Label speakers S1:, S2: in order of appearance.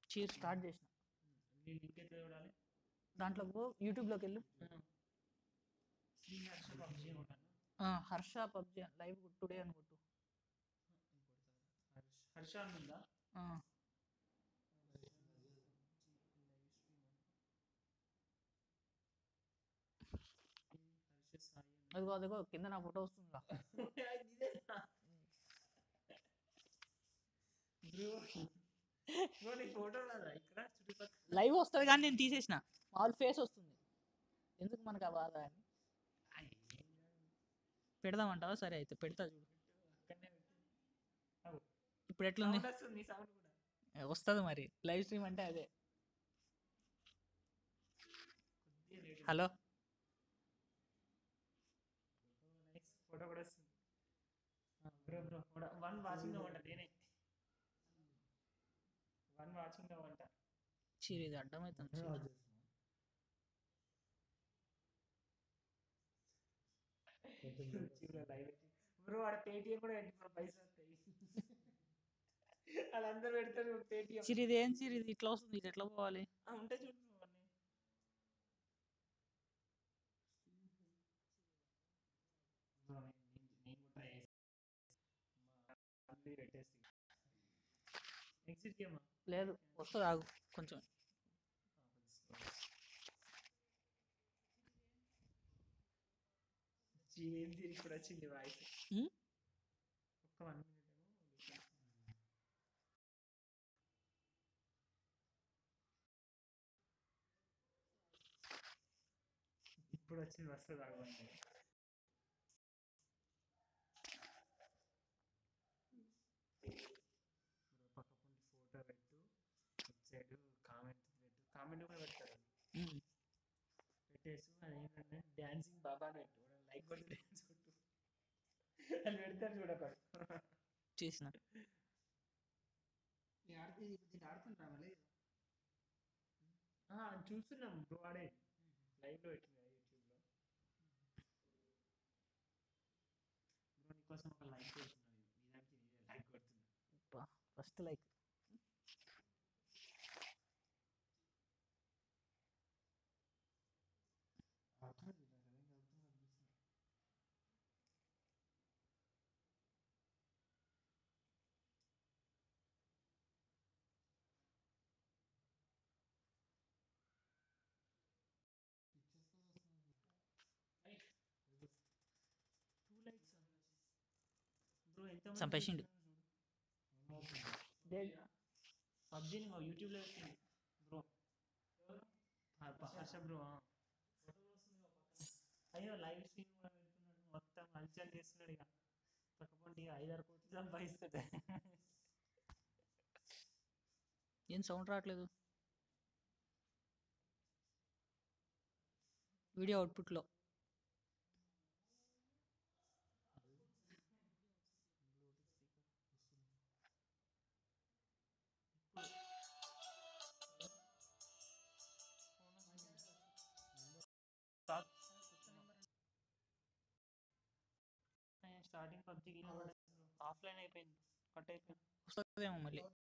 S1: Cheer start చేసిన
S2: నీ link ఎట్లా చూడాలి
S1: దాంట్లో పో యూట్యూబ్లోకి వెళ్ళు
S2: శ్రీహర్ష పబ్జీ అని కొట్టాను
S1: ఆ, హర్ష పబ్జి లైవ్ టుడే అని కొట్టు
S2: హర్ష హర్ష అని ఉందా
S1: ఆ,
S2: హర్ష సాయి అని
S1: అదిగో అదిగో కింద నా ఫోటో వస్తుందిగా
S2: బ్రో బ్రో నీ ఫోటో రాదా ఇక్కడ చుట్టుపక్కల
S1: లైవ్ వస్తుంది కానీ నేను తీసేసిన మామూలు ఫేస్ వస్తుంది ఎందుకు మనకు ఆ బాధ అని పెడదామంటావా సరే అయితే పెడతా చూడు
S2: అక్కడనే పెట్టు. అవు.
S1: ఇప్పుడు ఎట్లుంది
S2: Sound వస్తుంది సౌండ్ కూడా
S1: వస్తుంది మరి లైవ్ స్ట్రీమ్ అంటే అదే
S2: కొద్దిగా రేట్
S1: హలో
S2: నైస్ ఫోటో కూడా వస్తుంది బ్రో బ్రో వన్ వాచింగ్ అవ్వంట నేనే వన్ వాచింగ్ అవ్వంట
S1: చీర ఇది అడ్డమవుతుంది చీర.
S2: బ్రో వాడు పేటిఎం కూడా పెట్టి బ్రో పైసలు వస్తాయి వాళ్ళందరూ పెడతారు పేటిఎం
S1: చీర ఇది ఏం చీర ఇది ఇట్లా వస్తుంది ఇది ఎట్లా పోవాలి
S2: ఉంటే చూడు బ్రో అన్నీ బ్రో నేను నేను కూడా ట్రై చేసి పెట్టేసి ఎగ్జిట్ గేమా
S1: లేదు వస్తుంది ఆగు కొంచెం
S2: ఏంది ఇప్పుడు వచ్చింది వాయిస్
S1: ఉమ్?
S2: ఒక్క వన్ మినిట్ ఏమో ఇప్పుడు వచ్చింది వస్తుంది ఆగండి పక్క పొంటి ఫోటో పెట్టు సైడ్ కామెంట్ పెట్టు కామెంట్ కూడా పెడతారు
S1: ఉమ్.
S2: పెట్టేసి అది ఏంటంటే డాన్సింగ్ బాబా అని పెట్టు లైక్ కొట్టి డాన్స్ కొట్టు అది పెడతారు చూడక
S1: చేసిన
S2: చూస్తున్నాం బ్రో ఆడే లైవ్ లో పెట్టింది యూట్యూబ్ లో బ్రో నీకోసం ఒక లైక్ కొడుతున్నాను నీ దానికి నేనే లైక్ కొడుతున్నా
S1: first like
S2: two likes bro ఎంత
S1: చంపేసిండు.
S2: పబ్జీని యూట్యూబ్ లో పెట్టింది బ్రో హర్ష బ్రో అయ్యో లైవ్ స్ట్రీమ్ కూడా పెడుతున్నాడు మొత్తం హల్చల్ చేస్తున్నాడు ఇక పక్కపండి ఇక ఐదారు కోట్లు సంపాదిస్తాడు
S1: ఏం సౌండ్ రావట్లేదు వీడియో అవుట్పుట్లో
S2: స్టార్టింగ్ పబ్జీకి ఆఫ్లైన్ అయిపోయింది కట్ అయిపోయింది
S1: వస్తుందేమో మళ్ళీ